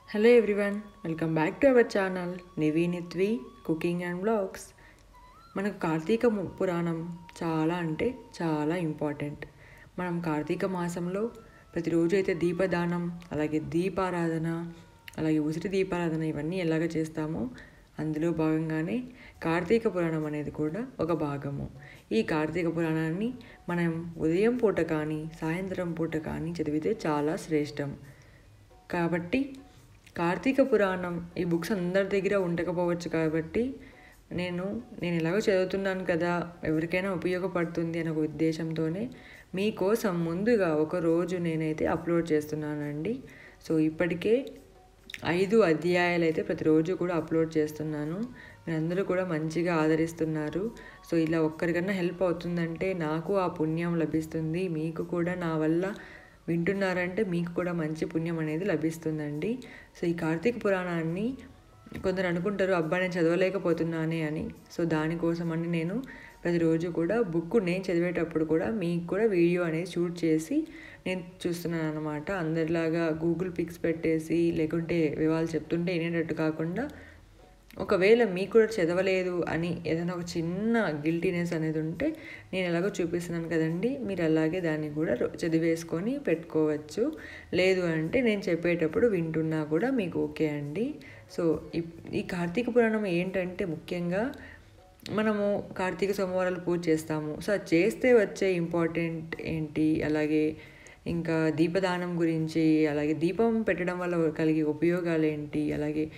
hello everyone welcome back to our channel నివీనిత్వి cooking and blogs మనకు కార్తీక ము- పురాణం చాలా అంటే చాలా ఇంపార్టెంట్ మనం కార్తీక మాసంలో ప్రతిరోజు అయితే దీపదానం అలాగే దీపారాధన అలాగే ఉసిరి దీపారాధన ఇవన్నీ ఎలాగ చేస్తామో అందులో భాగంగానే కార్తీక పురాణం అనేది కూడా ఒక భాగము ఈ కార్తీక పురాణాన్ని మనం ఉదయం పూట కానీ సాయంత్రం పూట కానీ చదివితే చాలా శ్రేష్టం కాబట్టి కార్తీక పురాణం ఈ బుక్స్ అందరి దగ్గర ఉండకపోవచ్చు కాబట్టి నేను నేను ఎలాగో చదువుతున్నాను కదా ఎవరికైనా ఉపయోగపడుతుంది అనే ఒక ఉద్దేశంతోనే మీకోసం ముందుగా ఒక రోజు నేనైతే అప్లోడ్ చేస్తున్నానండి సో ఇప్పటికే ఐదు అధ్యాయాలు అయితే ప్రతిరోజు కూడా అప్లోడ్ చేస్తున్నాను మీరందరూ కూడా మంచిగా ఆదరిస్తున్నారు సో ఇలా ఒక్కరికన్నా హెల్ప్ అవుతుందంటే నాకు ఆ పుణ్యం లభిస్తుంది మీకు కూడా నా వల్ల వింటున్నారంటే మీకు కూడా మంచి పుణ్యం అనేది లభిస్తుందండి సో ఈ కార్తీక పురాణాన్ని కొందరు అనుకుంటారు అబ్బా నేను చదవలేకపోతున్నానే అని సో దానికోసం అని నేను ప్రతిరోజు కూడా బుక్ నేను చదివేటప్పుడు కూడా మీకు కూడా వీడియో అనేది షూట్ చేసి నేను చూస్తున్నాను అనమాట అందరిలాగా గూగుల్ పిక్స్ పెట్టేసి లేకుంటే వివాళ చెప్తుంటే వినేటట్టు కాకుండా ఒకవేళ మీకు కూడా చదవలేదు అని ఏదైనా ఒక చిన్న గిల్టీనెస్ అనేది ఉంటే నేను ఎలాగో చూపిస్తున్నాను కదండి మీరు అలాగే దాన్ని కూడా రో- చదివేసుకొని పెట్టుకోవచ్చు లేదు అంటే నేను చెప్పేటప్పుడు వింటున్నా కూడా మీకు ఓకే అండి సో ఈ- ఈ కార్తీక పురాణం ఏంటంటే ముఖ్యంగా మనము కార్తీక సోమవారాలు పూజ చేస్తాము సో అది చేస్తే వచ్చే ఇంపార్టెంట్ ఏంటి అలాగే ఇంకా దీపదానం గురించి అలాగే దీపం పెట్టడం వల్ల కలిగే ఉపయోగాలు ఏంటి అలాగే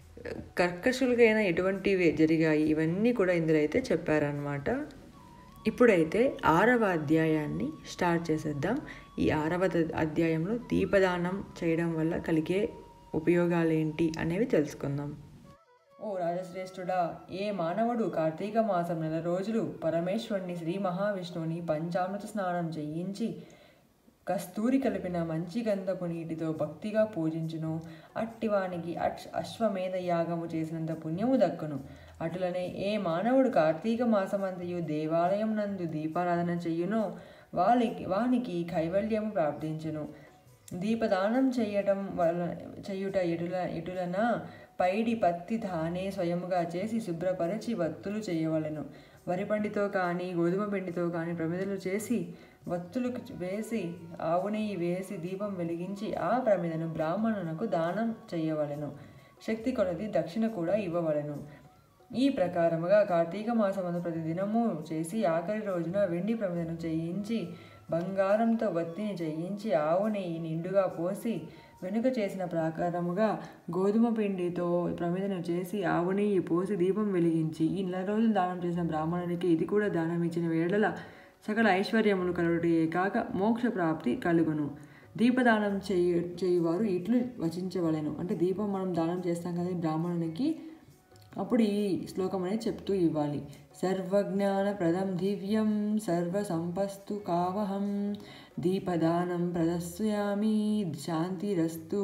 కర్కశులుగైన ఎటువంటివి జరిగాయి ఇవన్నీ కూడా ఇందులో అయితే చెప్పారనమాట ఇప్పుడైతే ఆరవ అధ్యాయాన్ని స్టార్ట్ చేసేద్దాం ఈ ఆరవ ద- అధ్యాయంలో దీపదానం చేయడం వల్ల కలిగే ఉపయోగాలు ఏంటి అనేవి తెలుసుకుందాం ఓ రాజశ్రేష్ఠుడా ఏ మానవుడు కార్తీక మాసం నెల రోజులు పరమేశ్వరుని శ్రీ మహావిష్ణువుని పంచామృత స్నానం చేయించి కస్తూరి కలిపిన మంచి గంధపు నీటితో భక్తిగా పూజించును అట్టివానికి అక్ష అశ్వమేధ యాగము చేసినంత పుణ్యము దక్కును అటులనే ఏ మానవుడు కార్తీక మాసమంతయు దేవాలయం నందు దీపారాధన చెయ్యునో వానికి వానికి కైవల్యము ప్రాప్తించును దీపదానం చేయటం వల్ల చేయుట ఎటుల ఎటులన పైడి పత్తి ధానే స్వయముగా చేసి శుభ్రపరిచి వత్తులు చేయవలెను వరి పండితో కానీ గోధుమ పిండితో కానీ ప్రమిదలు చేసి వత్తులు వేసి ఆవు నెయ్యి వేసి దీపం వెలిగించి ఆ ప్రమిదను బ్రాహ్మణునకు దానం చేయవలెను శక్తి కొలది దక్షిణ కూడా ఇవ్వవలెను ఈ ప్రకారముగా కార్తీక మాసమందు ప్రతి దినము చేసి ఆఖరి రోజున వెండి ప్రమిదను చేయించి బంగారంతో వత్తిని చేయించి ఆవు నెయ్యి నిండుగా పోసి వెనుక చేసిన ప్రకారముగా గోధుమ పిండితో ప్రమిదను చేసి ఆవు నెయ్యి పోసి దీపం వెలిగించి ఈ నెల రోజులు దానం చేసిన బ్రాహ్మణునికి ఇది కూడా దానం ఇచ్చిన వేళల సకల ఐశ్వర్యములు కలుగుటే కాక మోక్ష ప్రాప్తి కలుగును దీపదానం చేయ చేయువారు ఇట్లు వచించవలెను అంటే దీపం మనం దానం చేస్తాం కదా ఈ బ్రాహ్మణునికి అప్పుడు ఈ శ్లోకం అనేది చెప్తూ ఇవ్వాలి సర్వజ్ఞాన ప్రదం దివ్యం సర్వ సంపస్తు కావహం దీపదానం ప్రదస్యామి శాంతిరస్తు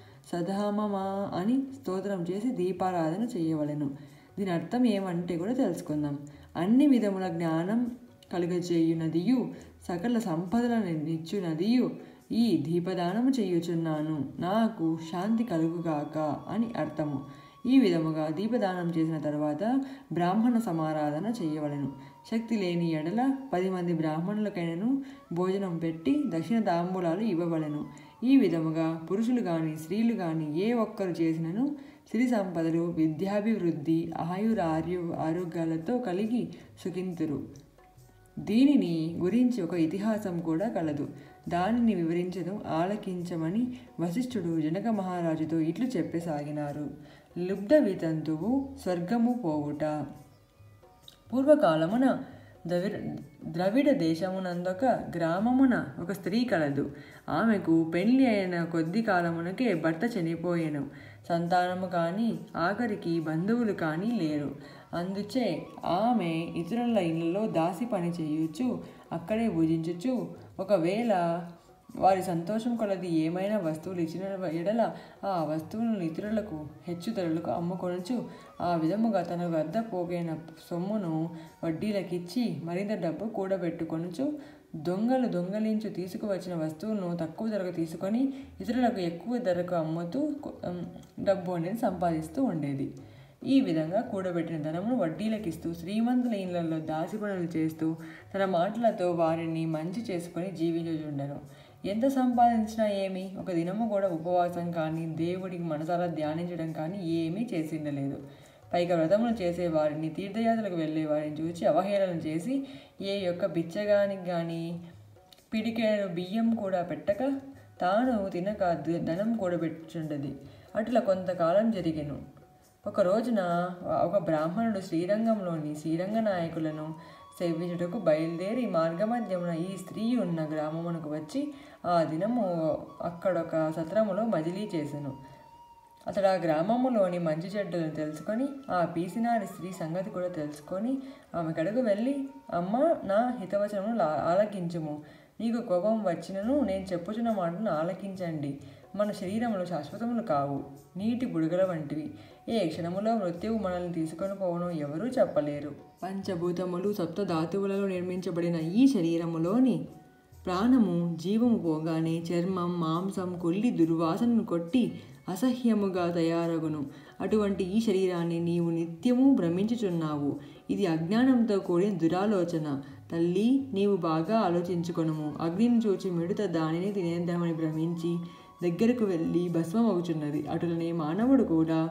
సదామమ అని స్తోత్రం చేసి దీపారాధన చేయవలెను దీని అర్థం ఏమంటే కూడా తెలుసుకుందాం అన్ని విధముల జ్ఞానం కలుగజేయునదియు సకల సంపదలను నిచ్చునదియు ఈ దీపదానము చేయుచున్నాను నాకు శాంతి కలుగుగాక అని అర్థము ఈ విధముగా దీపదానం చేసిన తర్వాత బ్రాహ్మణ సమారాధన చేయవలెను శక్తి లేని ఎడల పది మంది బ్రాహ్మణులకైనను భోజనం పెట్టి దక్షిణ తాంబూలాలు ఇవ్వవలెను ఈ విధముగా పురుషులు గాని స్త్రీలు గాని ఏ ఒక్కరు చేసినను సిరి సంపదలు విద్యాభివృద్ధి ఆయుర ఆర్యు ఆరోగ్యాలతో కలిగి సుఖింతురు దీనిని గురించి ఒక ఇతిహాసం కూడా కలదు దానిని వివరించడం ఆలకించమని వశిష్ఠుడు జనక మహారాజుతో ఇట్లు చెప్పసాగినారు లుబ్ధ వితంతువు స్వర్గము పోవుట పూర్వకాలమున ద్రవిడ ద్రవిడ దేశమునందొక గ్రామమున ఒక స్త్రీ కలదు ఆమెకు పెళ్లి అయిన కొద్ది కాలమునకే భర్త చనిపోయెను సంతానము కానీ ఆఖరికి బంధువులు కానీ లేరు అందుచే ఆమె ఇతరుల ఇళ్ళలో దాసి పని చేయుచు అక్కడే భుజించుచు ఒకవేళ వారి సంతోషం కొలది ఏమైనా వస్తువులు ఇచ్చిన ఎడల ఆ వస్తువులను ఇతరులకు హెచ్చు ధరలకు అమ్ముకొనచ్చు ఆ విధముగా తన వద్ద పోగైన సొమ్మును వడ్డీలకిచ్చి మరింత డబ్బు కూడబెట్టుకొనుచు దొంగలు దొంగలించు తీసుకువచ్చిన వస్తువులను తక్కువ ధరకు తీసుకొని ఇతరులకు ఎక్కువ ధరకు అమ్ముతూ కొ- ఉమ్, డబ్బు అనేది సంపాదిస్తూ ఉండేది ఈ విధంగా కూడబెట్టిన ధనమును వడ్డీలకిస్తూ శ్రీమంతుల ఇళ్లలో దాసి పనులు చేస్తూ తన మాటలతో వారిని మంచి చేసుకొని జీవించుండెను ఎంత సంపాదించినా ఏమి ఒక దినము కూడా ఉపవాసం కానీ దేవుడికి మనసారా ధ్యానించడం కానీ ఏమీ చేసిండలేదు పైగా వ్రతములు చేసే వారిని తీర్థయాత్రలకు వెళ్ళే వారిని చూసి అవహేళన చేసి ఏ యొక్క బిచ్చగానికి కానీ పిడికేడు బియ్యం కూడా పెట్టక తాను తినక ద- ధనం కూడబెట్టుచుండది అట్లా కొంతకాలం జరిగెను ఒక రోజున ఒక బ్రాహ్మణుడు శ్రీరంగంలోని శ్రీరంగ నాయకులను సేవించుటకు బయలుదేరి మార్గమధ్యమున ఈ స్త్రీ ఉన్న గ్రామమునకు వచ్చి ఆ దినము అక్కడొక సత్రములో మజిలీ చేసెను అతడు ఆ గ్రామములోని మంచి చెడ్డలను తెలుసుకొని ఆ పీసినారి స్త్రీ సంగతి కూడా తెలుసుకొని ఆమె కడకు వెళ్ళి అమ్మ నా హితవచనము లా- ఆలకించుము నీకు కోపం వచ్చినను నేను చెప్పుచున్న మాటను ఆలకించండి మన శరీరములు శాశ్వతములు కావు నీటి బుడగల వంటివి ఏ క్షణములో మృత్యువు మనల్ని తీసుకొని పోవనో ఎవరూ చెప్పలేరు పంచభూతములు సప్త ధాతువులలో నిర్మించబడిన ఈ శరీరములోని ప్రాణము జీవము పోగానే చర్మం మాంసం కొల్లి దుర్వాసనను కొట్టి అసహ్యముగా తయారగును అటువంటి ఈ శరీరాన్ని నీవు నిత్యము భ్రమించుచున్నావు ఇది అజ్ఞానంతో కూడిన దురాలోచన తల్లి నీవు బాగా ఆలోచించుకొనుము అగ్నిని చూచి మిడత దానిని తినేద్దామని భ్రమించి దగ్గరకు వెళ్ళి భస్మమవుచున్నది అటులనే మానవుడు కూడా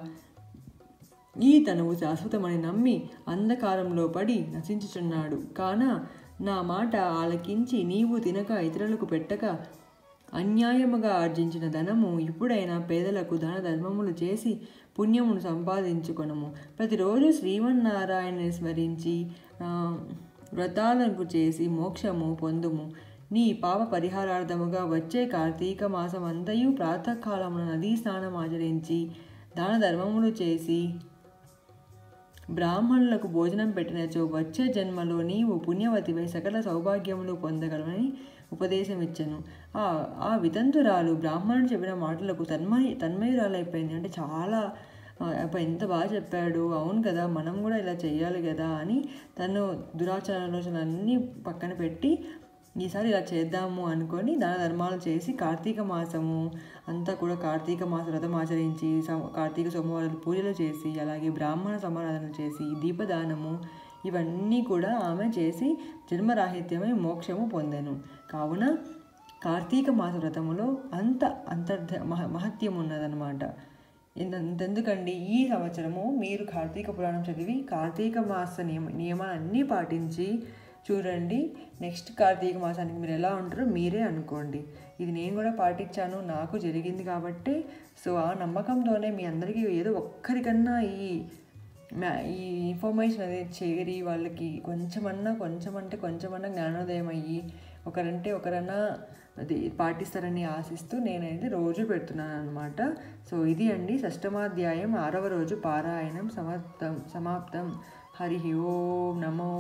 ఈ తనువు శాశ్వతమని నమ్మి అంధకారంలో పడి నశించుచున్నాడు కాన నా మాట ఆలకించి నీవు తినక ఇతరులకు పెట్టక అన్యాయముగా ఆర్జించిన ధనము ఇప్పుడైనా పేదలకు దాన ధర్మములు చేసి పుణ్యమును సంపాదించుకొనము ప్రతిరోజు శ్రీమన్నారాయణని స్మరించి ఆ, వ్రతాలను చేసి మోక్షము పొందుము నీ పాప పరిహారార్థముగా వచ్చే కార్తీక మాసం అంతయు ప్రాతకాలమున నదీ స్నానం ఆచరించి దాన ధర్మములు చేసి బ్రాహ్మణులకు భోజనం పెట్టినచో వచ్చే జన్మలో నీవు పుణ్యవతివై సకల సౌభాగ్యములు పొందగలవని ఉపదేశమిచ్చను ఆ ఆ వితంతురాలు బ్రాహ్మణుడు చెప్పిన మాటలకు తన్మయ తన్మయురాలైపోయింది అంటే చాలా ఆ, అబ్బా ఎంత బాగా చెప్పాడు అవును కదా మనం కూడా ఇలా చేయాలి కదా అని తను దురాచార ఆలోచనలన్నీ పక్కన పెట్టి ఈసారి ఇలా చేద్దాము అనుకొని దాన ధర్మాలు చేసి కార్తీక మాసము అంతా కూడా కార్తీక మాస వ్రతం ఆచరించి సం- కార్తీక సోమవారాలు పూజలు చేసి అలాగే బ్రాహ్మణ సమారాధన చేసి దీపదానము ఇవన్నీ కూడా ఆమె చేసి జన్మరాహిత్యమై మోక్షము పొందెను కావున కార్తీక మాస వ్రతములో అంత అంతర్ధ మహ మహత్యం ఉన్నదన్నమాట ఇంత- ఇంతెందుకండి ఈ సంవత్సరము మీరు కార్తీక పురాణం చదివి కార్తీక మాస నియమ నియమాలన్నీ పాటించి చూడండి నెక్స్ట్ కార్తీక మాసానికి మీరు ఎలా ఉంటారో మీరే అనుకోండి ఇది నేను కూడా పాటించాను నాకు జరిగింది కాబట్టి సో ఆ నమ్మకంతోనే మీ అందరికీ ఏదో ఒక్కరికన్నా ఈ మ్యా- ఈ ఇన్ఫర్మేషన్ అనేది చేరి వాళ్ళకి కొంచెమన్నా కొంచెం అంటే కొంచెమన్నా జ్ఞానోదయం అయ్యి ఒకరంటే ఒకరన్నా అది పాటిస్తారని ఆశిస్తూ నేనైతే రోజు పెడుతున్నాను అనమాట సో ఇది అండి షష్టమాధ్యాయం ఆరవ రోజు పారాయణం సమాప్తం సమాప్తం హరి ఓం నమో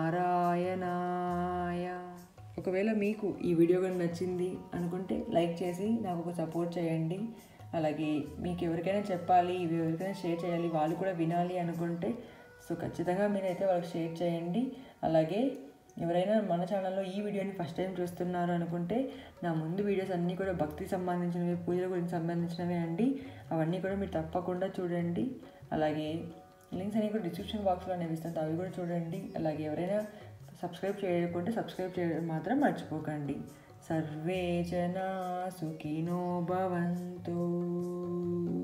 నారాయణాయ ఒకవేళ మీకు ఈ వీడియో కానీ నచ్చింది అనుకుంటే లైక్ చేసి నాకు ఒక సపోర్ట్ చేయండి అలాగే మీకు ఎవరికైనా చెప్పాలి ఇవి ఎవరికైనా షేర్ చేయాలి వాళ్ళు కూడా వినాలి అనుకుంటే సో ఖచ్చితంగా మీరైతే వాళ్ళకి షేర్ చేయండి అలాగే ఎవరైనా మన ఛానల్లో ఈ వీడియోని ఫస్ట్ టైం చూస్తున్నారు అనుకుంటే నా ముందు వీడియోస్ అన్నీ కూడా భక్తి సంబంధించినవి పూజల గురించి సంబంధించినవి అండి అవన్నీ కూడా మీరు తప్పకుండా చూడండి అలాగే లింక్స్ అన్ని కూడా డిస్క్రిప్షన్ బాక్స్లో అనేవి ఇస్తాను అవి కూడా చూడండి అలాగే ఎవరైనా సబ్స్క్రైబ్ చేయకుంటే సబ్స్క్రైబ్ చేయడం మాత్రం మర్చిపోకండి సర్వే జనా సుఖినో భవంతు